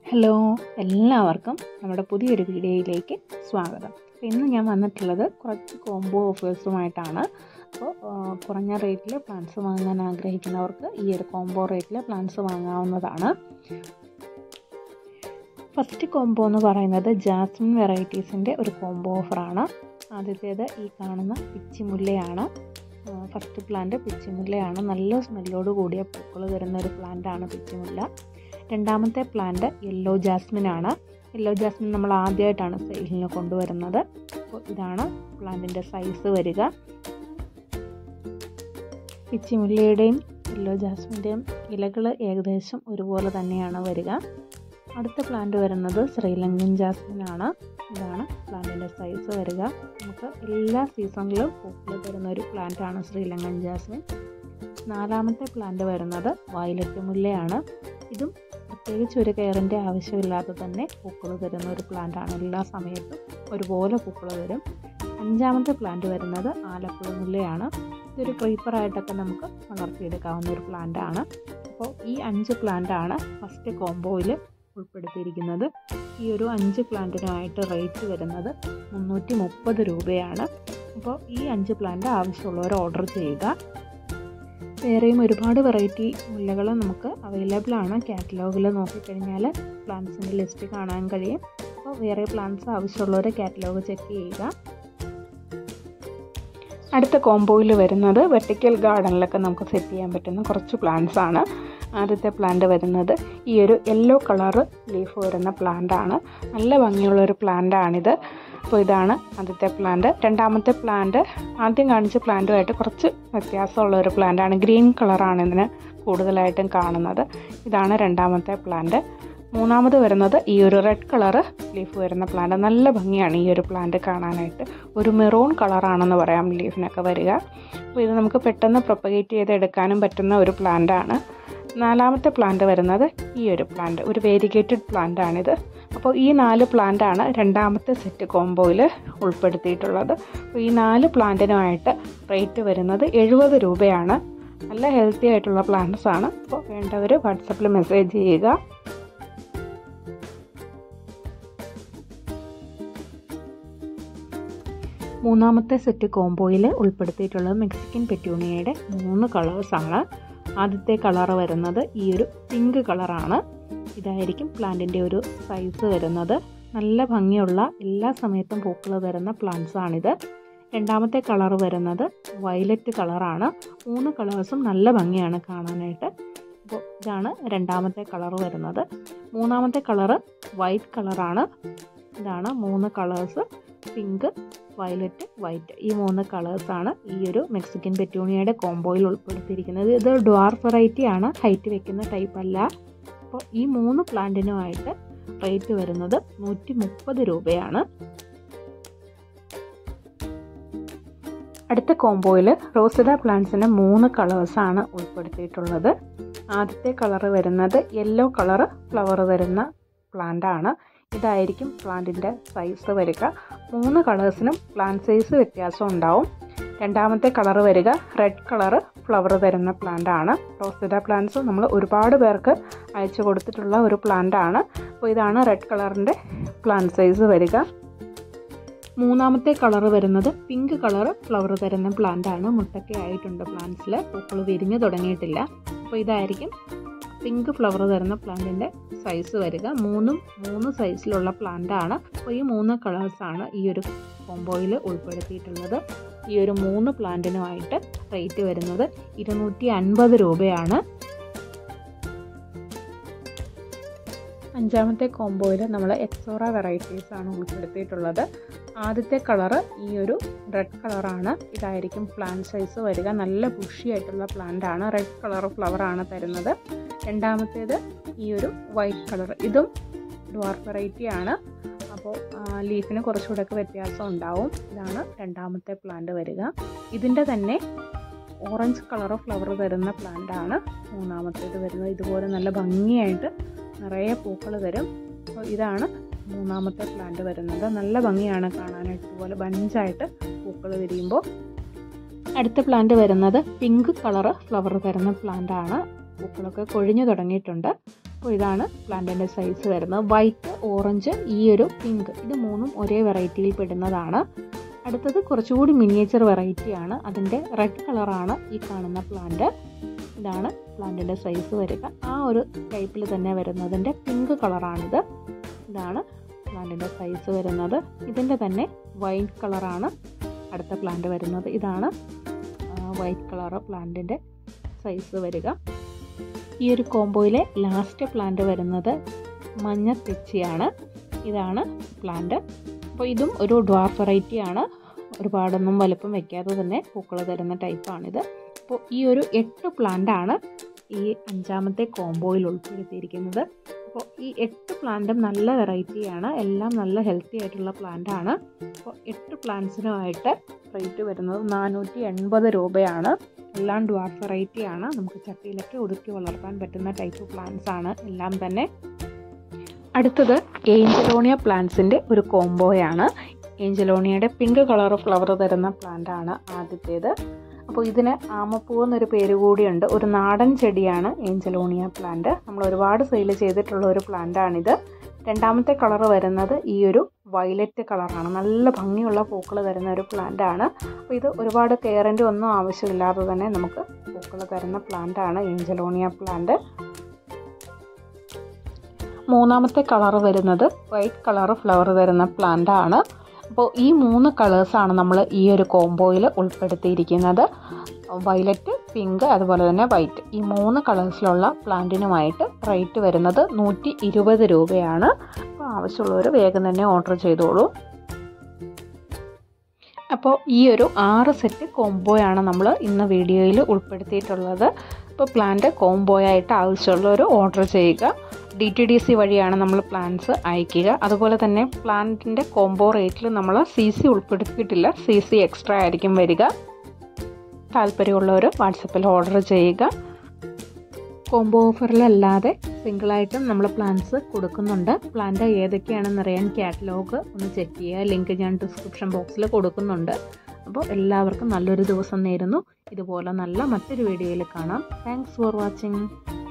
hello എല്ലാവർക്കും നമ്മുടെ പുതിയൊരു വീഡിയോയിലേക്ക് സ്വാഗതം അപ്പോൾ ഇന്ന് ഞാൻ വന്നിട്ടുള്ളത് കുറച്ച് കോംബോ ഓഫേഴ്സുമായിട്ടാണ് അപ്പോൾ ആ, കുറഞ്ഞ റേറ്റിൽ പ്ലാൻസ് വാങ്ങാൻ ആഗ്രഹിക്കുന്നവർക്ക് ഈ ഒരു കോംബോ റേറ്റിൽ പ്ലാൻസ് വാങ്ങാവുന്നതാണ് ഫസ്റ്റ് കോംബോ എന്ന് പറയുന്നത് ജാസ്മിൻ വെറൈറ്റീസിൻ്റെ ഒരു കോംബോ ഓഫറാണ് ആദ്യത്തേത് ഈ കാണുന്ന പിച്ചിമുല്ലയാണ് ഫസ്റ്റ് പ്ലാന്റ് പിച്ചിമുല്ലയാണ് നല്ല സ്മെല്ലോട് കൂടിയ പൂക്കൾ തരുന്ന ഒരു പ്ലാന്റാണ് പിച്ചിമുല്ല രണ്ടാമത്തെ പ്ലാന്റ് യെല്ലോ ജാസ്മിൻ ആണ് യെല്ലോ ജാസ്മിൻ നമ്മൾ ആദ്യമായിട്ടാണ് സെയിലിന് കൊണ്ടുവരുന്നത് അപ്പോൾ ഇതാണ് പ്ലാന്റിൻ്റെ സൈസ് വരിക പിച്ചിമുല്ലയുടെയും യെല്ലോ ജാസ്മിൻ്റെയും ഇലകൾ ഏകദേശം ഒരുപോലെ തന്നെയാണ് വരിക അടുത്ത പ്ലാന്റ് വരുന്നത് ശ്രീലങ്കൻ ജാസ്മിൻ ആണ് ഇതാണ് പ്ലാന്റിൻ്റെ സൈസ് വരിക നമുക്ക് എല്ലാ സീസണിലും പൂക്കൾ തരുന്ന ഒരു പ്ലാന്റാണ് ശ്രീലങ്കൻ ജാസ്മിൻ നാലാമത്തെ പ്ലാന്റ് വരുന്നത് വയലറ്റ് മുല്ലയാണ് ഇതും പ്രത്യേകിച്ച് ഒരു കെയറിൻ്റെ ആവശ്യമില്ലാതെ തന്നെ പൂക്കൾ തരുന്ന ഒരു പ്ലാന്റാണ് എല്ലാ സമയത്തും ഒരുപോലെ പൂക്കൾ തരും അഞ്ചാമത്തെ പ്ലാന്റ് വരുന്നത് ആലപ്പുഴ മുല്ലയാണ് ഇതൊരു ക്രീപ്പറായിട്ടൊക്കെ നമുക്ക് വളർത്തിയെടുക്കാവുന്ന ഒരു പ്ലാന്റാണ് അപ്പോൾ ഈ അഞ്ച് പ്ലാന്റാണ് ഫസ്റ്റ് കോംബോയിൽ ഉൾപ്പെടുത്തിയിരിക്കുന്നത് ഈ ഒരു അഞ്ച് പ്ലാന്റിനുമായിട്ട് റേറ്റ് വരുന്നത് മുന്നൂറ്റി മുപ്പത് രൂപയാണ് അപ്പോൾ ഈ അഞ്ച് പ്ലാന്റ് ആവശ്യമുള്ളവർ ഓർഡർ ചെയ്യുക വേറെയും ഒരുപാട് വെറൈറ്റി മുല്ലകൾ നമുക്ക് അവൈലബിൾ ആണ് കാറ്റലോഗിൽ നോക്കിക്കഴിഞ്ഞാൽ പ്ലാന്റ്സിൻ്റെ ലിസ്റ്റ് കാണാൻ കഴിയും അപ്പോൾ വേറെ പ്ലാന്റ്സ് ആവശ്യമുള്ളവർ കാറ്റലോഗ് ചെക്ക് ചെയ്യുക അടുത്ത കോംബോയിൽ വരുന്നത് വെർട്ടിക്കൽ ഗാർഡനിലൊക്കെ നമുക്ക് സെറ്റ് ചെയ്യാൻ പറ്റുന്ന കുറച്ച് പ്ലാന്റ്സ് ആണ് ആദ്യത്തെ പ്ലാന്റ് വരുന്നത് ഈ ഒരു യെല്ലോ കളറ് ലീഫ് വരുന്ന പ്ലാന്റ് ആണ് നല്ല ഭംഗിയുള്ള ഒരു പ്ലാന്റ് ആണിത് അപ്പോൾ ഇതാണ് ആദ്യത്തെ പ്ലാന്റ് രണ്ടാമത്തെ പ്ലാന്റ് ആദ്യം കാണിച്ച പ്ലാന്റുമായിട്ട് കുറച്ച് വ്യത്യാസമുള്ള ഒരു പ്ലാന്റ് ആണ് ഗ്രീൻ കളറാണ് ഇതിന് കൂടുതലായിട്ടും കാണുന്നത് ഇതാണ് രണ്ടാമത്തെ പ്ലാന്റ് മൂന്നാമത് വരുന്നത് ഈ ഒരു റെഡ് കളറ് ലീഫ് വരുന്ന പ്ലാന്റ് നല്ല ഭംഗിയാണ് ഈ ഒരു പ്ലാന്റ് കാണാനായിട്ട് ഒരു മെറൂൺ കളറാണെന്ന് പറയാം ലീഫിനൊക്കെ വരിക അപ്പോൾ ഇത് നമുക്ക് പെട്ടെന്ന് പ്രൊപ്പഗേറ്റ് ചെയ്ത് എടുക്കാനും പറ്റുന്ന ഒരു പ്ലാന്റ് ആണ് നാലാമത്തെ പ്ലാന്റ് വരുന്നത് ഈ ഒരു പ്ലാന്റ് ഒരു വേരിഗേറ്റഡ് പ്ലാന്റ് ആണിത് അപ്പോൾ ഈ നാല് പ്ലാന്റ് ആണ് രണ്ടാമത്തെ സെറ്റ് കോംബോയിൽ ഉൾപ്പെടുത്തിയിട്ടുള്ളത് അപ്പോൾ ഈ നാല് പ്ലാന്റിനുമായിട്ട് റേറ്റ് വരുന്നത് എഴുപത് രൂപയാണ് നല്ല ഹെൽത്തി ആയിട്ടുള്ള പ്ലാന്റ്സ് ആണ് അപ്പോൾ വേണ്ടവർ വാട്സപ്പിൽ മെസ്സേജ് ചെയ്യുക മൂന്നാമത്തെ സെറ്റ് കോംബോയിൽ ഉൾപ്പെടുത്തിയിട്ടുള്ളത് മെക്സിക്കൻ പെറ്റ്യൂണിയയുടെ മൂന്ന് കളേഴ്സാണ് ആദ്യത്തെ കളർ വരുന്നത് ഈ ഒരു പിങ്ക് കളറാണ് ഇതായിരിക്കും പ്ലാന്റിൻ്റെ ഒരു സൈസ് വരുന്നത് നല്ല ഭംഗിയുള്ള എല്ലാ സമയത്തും പൂക്കൾ തരുന്ന പ്ലാന്റ്സ് ആണിത് രണ്ടാമത്തെ കളർ വരുന്നത് വയലറ്റ് കളറാണ് മൂന്ന് കളേഴ്സും നല്ല ഭംഗിയാണ് കാണാനായിട്ട് അപ്പോൾ ഇതാണ് രണ്ടാമത്തെ കളർ വരുന്നത് മൂന്നാമത്തെ കളറ് വൈറ്റ് കളറാണ് ഇതാണ് മൂന്ന് കളേഴ്സ് പിങ്ക് വയലറ്റ് വൈറ്റ് ഈ മൂന്ന് കളേഴ്സാണ് ഈ ഒരു മെക്സിക്കൻ പെറ്റൂണിയയുടെ കോംബോയിൽ ഉൾപ്പെടുത്തിയിരിക്കുന്നത് ഇത് ഡ്വാർഫ് വെറൈറ്റി ആണ് ഹൈറ്റ് വെക്കുന്ന ടൈപ്പ് അല്ല അപ്പോൾ ഈ മൂന്ന് പ്ലാന്റിനുമായിട്ട് റേറ്റ് വരുന്നത് നൂറ്റി മുപ്പത് രൂപയാണ് അടുത്ത കോംബോയിൽ റോസിഡ പ്ലാന്റ്സിന് മൂന്ന് കളേഴ്സാണ് ഉൾപ്പെടുത്തിയിട്ടുള്ളത് ആദ്യത്തെ കളറ് വരുന്നത് യെല്ലോ കളറ് ഫ്ലവർ വരുന്ന പ്ലാന്റ് ആണ് ഇതായിരിക്കും പ്ലാന്റിൻ്റെ സൈസ് വരിക മൂന്ന് കളേഴ്സിനും പ്ലാന്റ് സൈസ് വ്യത്യാസം ഉണ്ടാവും രണ്ടാമത്തെ കളർ വരിക റെഡ് കളറ് ഫ്ലവർ തരുന്ന പ്ലാന്റ് ആണ് റോസിഡ പ്ലാന്റ്സ് നമ്മൾ ഒരുപാട് പേർക്ക് അയച്ചു കൊടുത്തിട്ടുള്ള ഒരു പ്ലാന്റ് ആണ് അപ്പോൾ ഇതാണ് റെഡ് കളറിൻ്റെ പ്ലാന്റ് സൈസ് വരിക മൂന്നാമത്തെ കളർ വരുന്നത് പിങ്ക് കളർ ഫ്ലവർ തരുന്ന പ്ലാന്റ് ആണ് മുട്ടൊക്കെ ആയിട്ടുണ്ട് പ്ലാന്റ്സിൽ പൂക്കൾ വിരിഞ്ഞു തുടങ്ങിയിട്ടില്ല അപ്പോൾ ഇതായിരിക്കും പിങ്ക് ഫ്ലവർ തരുന്ന പ്ലാന്റിൻ്റെ സൈസ് വരിക മൂന്നും മൂന്ന് സൈസിലുള്ള പ്ലാന്റ് ആണ് അപ്പോൾ ഈ മൂന്ന് കളേഴ്സാണ് ഈ ഒരു കോംബോയിൽ ഉൾപ്പെടുത്തിയിട്ടുള്ളത് ഈ ഒരു മൂന്ന് പ്ലാന്റിനുമായിട്ട് റേറ്റ് വരുന്നത് ഇരുന്നൂറ്റി അൻപത് രൂപയാണ് അഞ്ചാമത്തെ കോംബോയിൽ നമ്മൾ എക്സോറ വെറൈറ്റീസ് ആണ് ഉൾപ്പെടുത്തിയിട്ടുള്ളത് ആദ്യത്തെ കളറ് ഈ ഒരു റെഡ് കളറാണ് ഇതായിരിക്കും പ്ലാന്റ് സൈസ് വരിക നല്ല ബുഷി ആയിട്ടുള്ള പ്ലാന്റ് ആണ് റെഡ് കളർ ഫ്ലവർ ആണ് തരുന്നത് രണ്ടാമത്തേത് ഈ ഒരു വൈറ്റ് കളർ ഇതും ഡ്വാർഫ് വെറൈറ്റി ആണ് അപ്പോൾ ലീഫിന് കുറച്ചുകൂടെയൊക്കെ വ്യത്യാസം ഉണ്ടാവും ഇതാണ് രണ്ടാമത്തെ പ്ലാന്റ് വരിക ഇതിൻ്റെ തന്നെ ഓറഞ്ച് കളർ ഫ്ലവർ തരുന്ന പ്ലാന്റ് ആണ് മൂന്നാമത്തേത് വരുന്നത് ഇതുപോലെ നല്ല ഭംഗിയായിട്ട് നിറയെ പൂക്കൾ തരും അപ്പോൾ ഇതാണ് മൂന്നാമത്തെ പ്ലാന്റ് വരുന്നത് നല്ല ഭംഗിയാണ് കാണാനായിട്ട് ഇതുപോലെ ബഞ്ചായിട്ട് പൂക്കൾ വിരിയുമ്പോൾ അടുത്ത പ്ലാന്റ് വരുന്നത് പിങ്ക് കളറ് ഫ്ലവർ തരുന്ന പ്ലാന്റ് ആണ് പൂക്കളൊക്കെ കൊഴിഞ്ഞു തുടങ്ങിയിട്ടുണ്ട് അപ്പോൾ ഇതാണ് പ്ലാന്റിൻ്റെ സൈസ് വരുന്നത് വൈറ്റ് ഓറഞ്ച് ഈ ഒരു പിങ്ക് ഇത് മൂന്നും ഒരേ വെറൈറ്റിയിൽ പെടുന്നതാണ് അടുത്തത് കുറച്ചുകൂടി മിനിയേച്ചർ വെറൈറ്റിയാണ് അതിൻ്റെ റെഡ് കളറാണ് ഈ കാണുന്ന പ്ലാന്റ് ഇതാണ് പ്ലാന്റിൻ്റെ സൈസ് വരിക ആ ഒരു ടൈപ്പിൽ തന്നെ വരുന്നതിൻ്റെ പിങ്ക് കളറാണിത് ഇതാണ് പ്ലാന്റിൻ്റെ സൈസ് വരുന്നത് ഇതിൻ്റെ തന്നെ വൈറ്റ് കളറാണ് അടുത്ത പ്ലാന്റ് വരുന്നത് ഇതാണ് വൈറ്റ് കളറ് പ്ലാന്റിൻ്റെ സൈസ് വരിക ഈ ഒരു കോംബോയിലെ ലാസ്റ്റ് പ്ലാന്റ് വരുന്നത് മഞ്ഞ തെച്ചിയാണ് ഇതാണ് പ്ലാന്റ് അപ്പോൾ ഇതും ഒരു ഡ്വാർഫ് വെറൈറ്റി ആണ് ഒരുപാടൊന്നും വലുപ്പം വെക്കാതെ തന്നെ പൂക്കൾ തരുന്ന ടൈപ്പാണിത് അപ്പോൾ ഈ ഒരു എട്ട് പ്ലാന്റ് ആണ് ഈ അഞ്ചാമത്തെ കോംബോയിൽ ഉൾപ്പെടുത്തിയിരിക്കുന്നത് അപ്പോൾ ഈ എട്ട് പ്ലാന്റും നല്ല വെറൈറ്റിയാണ് എല്ലാം നല്ല ഹെൽത്തി ആയിട്ടുള്ള പ്ലാന്റ് ആണ് അപ്പോൾ എട്ട് പ്ലാന്റ്സിനുമായിട്ട് റേറ്റ് വരുന്നത് നാനൂറ്റി എൺപത് രൂപയാണ് എല്ലാം ഡ്വാർഫ് വെറൈറ്റി ആണ് നമുക്ക് ചട്ടിയിലൊക്കെ ഒതുക്കി വളർത്താൻ പറ്റുന്ന ടൈപ്പ് പ്ലാന്റ്സ് ആണ് എല്ലാം തന്നെ അടുത്തത് ഏഞ്ചലോണിയ പ്ലാന്റ്സിൻ്റെ ഒരു കോംബോയാണ് ഏഞ്ചലോണിയയുടെ പിങ്ക് കളർ ഫ്ലവർ തരുന്ന പ്ലാന്റ് ആണ് ആദ്യത്തേത് അപ്പോൾ ഇതിന് ആമപ്പൂ എന്നൊരു പേര് കൂടിയുണ്ട് ഒരു നാടൻ ചെടിയാണ് ഏഞ്ചലോണിയ പ്ലാന്റ് നമ്മൾ ഒരുപാട് സെയിൽ ചെയ്തിട്ടുള്ള ഒരു പ്ലാന്റാണിത് രണ്ടാമത്തെ കളർ വരുന്നത് ഈ ഒരു വയലറ്റ് കളറാണ് നല്ല ഭംഗിയുള്ള പൂക്കൾ തരുന്ന ഒരു പ്ലാന്റ് ആണ് അപ്പോൾ ഇത് ഒരുപാട് കെയറിൻ്റെ ഒന്നും ആവശ്യമില്ലാതെ തന്നെ നമുക്ക് പൂക്കൾ തരുന്ന പ്ലാന്റ് ആണ് ഏഞ്ചലോണിയ പ്ലാന്റ് മൂന്നാമത്തെ കളർ വരുന്നത് വൈറ്റ് കളർ ഫ്ലവർ തരുന്ന പ്ലാന്റ് ആണ് അപ്പോൾ ഈ മൂന്ന് കളേഴ്സാണ് നമ്മൾ ഈ ഒരു കോംബോയിൽ ഉൾപ്പെടുത്തിയിരിക്കുന്നത് വയലറ്റ് പിങ്ക് അതുപോലെ തന്നെ വൈറ്റ് ഈ മൂന്ന് കളേഴ്സിലുള്ള പ്ലാന്റിനുമായിട്ട് റേറ്റ് വരുന്നത് നൂറ്റി ഇരുപത് രൂപയാണ് അപ്പോൾ ആവശ്യമുള്ളവർ വേഗം തന്നെ ഓർഡർ ചെയ്തോളൂ അപ്പോൾ ഈ ഒരു ആറ് സെറ്റ് കോംബോയാണ് നമ്മൾ ഇന്ന് വീഡിയോയിൽ ഉൾപ്പെടുത്തിയിട്ടുള്ളത് അപ്പോൾ പ്ലാന്റ് കോംബോയായിട്ട് ആവശ്യമുള്ളവർ ഓർഡർ ചെയ്യുക ഡി ടി ഡി സി വഴിയാണ് നമ്മൾ പ്ലാൻസ് അയക്കുക അതുപോലെ തന്നെ പ്ലാന്റിൻ്റെ കോംബോ റേറ്റിൽ നമ്മൾ സി സി ഉൾപ്പെടുത്തിയിട്ടില്ല സി സി എക്സ്ട്രാ ആയിരിക്കും വരിക താല്പര്യമുള്ളവർ വാട്സപ്പിൽ ഓർഡർ ചെയ്യുക കോംബോ ഓഫറിലല്ലാതെ സിംഗിളായിട്ടും നമ്മൾ പ്ലാൻസ് കൊടുക്കുന്നുണ്ട് പ്ലാന്റ് ഏതൊക്കെയാണെന്നറിയാൻ കാറ്റലോഗ് ഒന്ന് ചെക്ക് ചെയ്യുക ലിങ്ക് ഞാൻ ഡിസ്ക്രിപ്ഷൻ ബോക്സിൽ കൊടുക്കുന്നുണ്ട് അപ്പോൾ എല്ലാവർക്കും നല്ലൊരു ദിവസം നേരുന്നു ഇതുപോലെ നല്ല മറ്റൊരു വീഡിയോയിൽ കാണാം താങ്ക്സ് ഫോർ വാച്ചിങ്